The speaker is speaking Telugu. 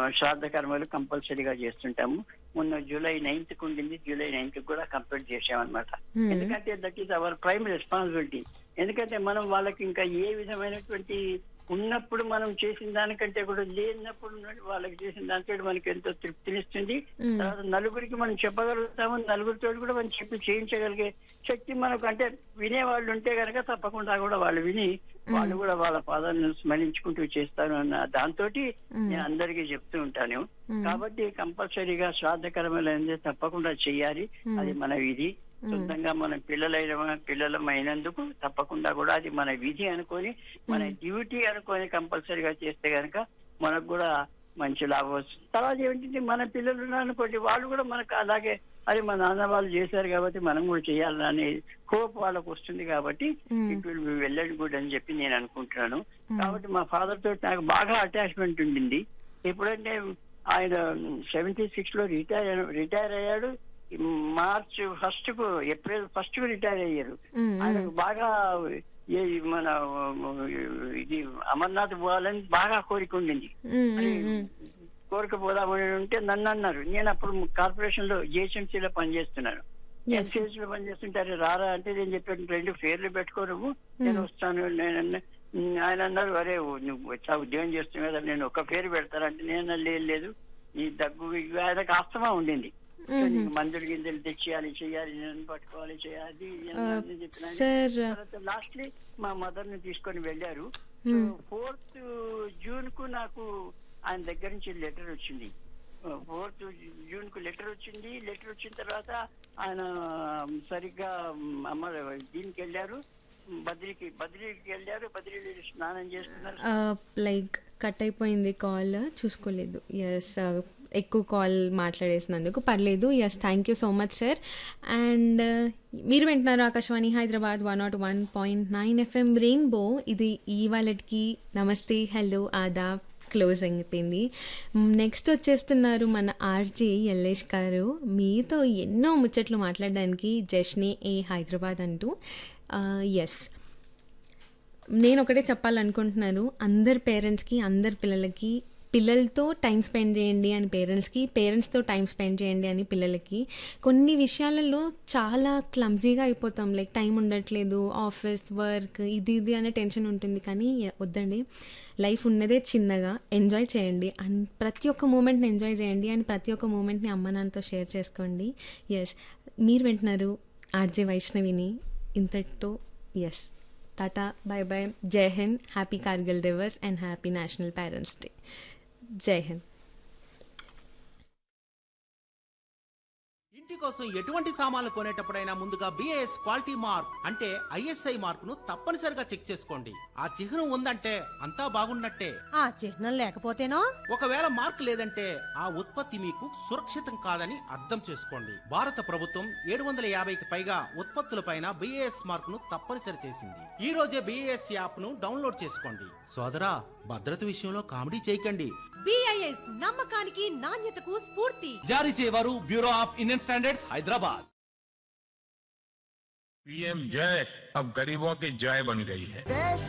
శ్రాద్ధ కర్మలు కంపల్సరీగా చేస్తుంటాము మొన్న జూలై నైన్త్ కు ఉండింది జూలై నైన్త్ కూడా కంప్లీట్ చేసామన్నమాట Hmm. ఎందుకంటే that is our prime responsibility ఎందుకంటే మనం వాళ్ళకి ఇంకా ఏ విధమైనటువంటి ఉన్నప్పుడు మనం చేసిన దానికంటే కూడా లేనప్పుడు ఉన్నట్టు వాళ్ళకి చేసిన దానికంటే మనకి ఎంతో తృప్తినిస్తుంది Hmm. తర్వాత నలుగురికి మనం చెప్పగలుగుతాము నలుగురితో కూడా మనం చెప్పి చేయించగలిగే శక్తి మనకు అంటే వినేవాళ్ళు ఉంటే గనక తప్పకుండా కూడా వాళ్ళు విని వాళ్ళు కూడా వాళ్ళ పాదాలను స్మరించుకుంటూ చేస్తారు అన్న దాంతో నేను అందరికీ చెప్తూ ఉంటాను Hmm. కాబట్టి కంపల్సరీగా శ్రాద్ధకరమైన అనేది తప్పకుండా చెయ్యాలి Hmm. అది మన విధి సొంతంగా మన పిల్లలైన పిల్లలమైనందుకు తప్పకుండా కూడా అది మన విధి అనుకొని మన డ్యూటీ అనుకొని కంపల్సరీగా చేస్తే గనక మనకు కూడా మంచి లాభం వస్తుంది తర్వాత ఏంటంటే మన పిల్లలు ఉన్నారు అనుకోండి వాళ్ళు కూడా మనకు అలాగే అది మా నాన్న వాళ్ళు చేశారు కాబట్టి మనం కూడా చేయాలని హోప్ వాళ్ళకు వస్తుంది కాబట్టి Hmm. It will be well and good అని చెప్పి నేను అనుకుంటున్నాను కాబట్టి మా ఫాదర్ తోటి నాకు బాగా అటాచ్మెంట్ ఉండింది ఎప్పుడంటే ఆయన సెవెంటీ సిక్స్ లో రిటైర్ రిటైర్ అయ్యాడు మార్చ్ ఫస్ట్ కు ఏప్రిల్ ఫస్ట్ కు రిటైర్ అయ్యారు Hmm. ఆయనకు బాగా ఏ మన ఇది అమర్నాథ్ పోవాలని బాగా కోరిక ఉండింది ఉమ్, మరి ఉమ్, ఉమ్. కోరిక పోదామని ఉంటే నన్ను అన్నారు నేను అప్పుడు కార్పొరేషన్ లో జిహెచ్ఎంసీలో పనిచేస్తున్నాను Yes. ఎంసీహెచ్ లో పనిచేస్తుంటారు రారా అంటే నేను చెప్పాను రెండు పేర్లు పెట్టుకో నువ్వు నేను వస్తాను నేను అన్న- ఉమ్, ఆయన అన్నారు అరే నువ్వు వచ్చా ఉద్యోగం చేస్తున్నావు కదా నేను ఒక పేరు పెడతానంటే నేను అన్నా, లేదు లేదు ఈ దగ్గు ఇవి ఆయనకు ఆస్తమా ఉండింది సో నీకు మందులు గింజలు తెచ్చేయాలి చేయాలి నేను పట్టుకోవాలి చేయాలి అని చెప్పిన సార్ తర్వాత లాస్ట్లీ మా మదర్ ని తీసుకొని వెళ్ళారు ఫోర్త్ జూన్ కు నాకు ఆయన దగ్గర నుంచి లెటర్ వచ్చింది ఫోర్త్ జూన్ కు లెటర్ వచ్చింది లెటర్ వచ్చిన తర్వాత ఆయన సరిగ్గా అమ్మ దీనికి వెళ్ళారు బద్రికి బద్రికి వెళ్ళారు బద్రీలో స్నానం చేస్తున్నారు లైక్ కట్ అయిపోయింది కాల్ చూసుకోలేదు ఎస్ ఎక్కువ కాల్ మాట్లాడేసినందుకు పర్లేదు yes thank you so much sir and మీరు వింటున్నారు Akashvani Hyderabad one not one point nine FM rainbow ఇది ఈ వాళ్ళకి నమస్తే హలో ఆదాబ్ క్లోజ్ అయిపోయింది నెక్స్ట్ వచ్చేస్తున్నారు మన ఆర్జే యల్లేష్ గారు మీతో ఎన్నో ముచ్చట్లు మాట్లాడడానికి జష్నే ఏ హైదరాబాద్ అంటూ ఎస్ నేను ఒకటే చెప్పాలనుకుంటున్నాను అందరి పేరెంట్స్కి అందరి పిల్లలకి పిల్లలతో టైం స్పెండ్ చేయండి అని పేరెంట్స్కి పేరెంట్స్తో టైం స్పెండ్ చేయండి అని పిల్లలకి కొన్ని విషయాలలో చాలా క్లమ్జీగా అయిపోతాం లైక్ టైం ఉండట్లేదు ఆఫీస్ వర్క్ ఇది ఇది అనే టెన్షన్ ఉంటుంది కానీ వద్దండి లైఫ్ ఉన్నదే చిన్నగా ఎంజాయ్ చేయండి అండ్ ప్రతి ఒక్క మూమెంట్ని ఎంజాయ్ చేయండి అండ్ ప్రతి ఒక్క మూమెంట్ని అమ్మ నాన్నతో షేర్ చేసుకోండి ఎస్ మీరు వింటున్నారు ఆర్జే వైష్ణవిని ఇంతటితో ఎస్ టాటా బాయ్ బాయ్ జై హింద్ happy Kargil Divas and happy national parents day జై హింద్ ఇంటి కోసం ఎటువంటి సామాన్లు కొనేటప్పుడైనా ముందుగా బిఏఎస్ క్వాలిటీ మార్క్ అంటే ఐఎస్ఐ మార్క్ ను తప్పనిసరిగా చెక్ చేసుకోండి ఆ చిహ్నం ఉందంటే అంతా బాగున్నట్టే ఆ చిహ్నం లేకపోతేనో ఒకవేళ మార్క్ లేదంటే ఆ ఉత్పత్తి మీకు సురక్షితం కాదని అర్థం చేసుకోండి భారత ప్రభుత్వం ఏడు వందల యాభైకి పైగా ఉత్పత్తులపైన బిఏఎస్ మార్క్ ను తప్పనిసరి చేసింది ఈ రోజే బిఏఎస్ యాప్ ను డౌన్లోడ్ చేసుకోండి సోదరా భద్రత విషయంలో కామెడీ చేయకండి బిఐఎస్ నమ్మకానికి నాణ్యతకు స్ఫూర్తి జారీ చేయవారు bureau of Indian standards Hyderabad PM जय अब गरीबों की जय बन गई है देश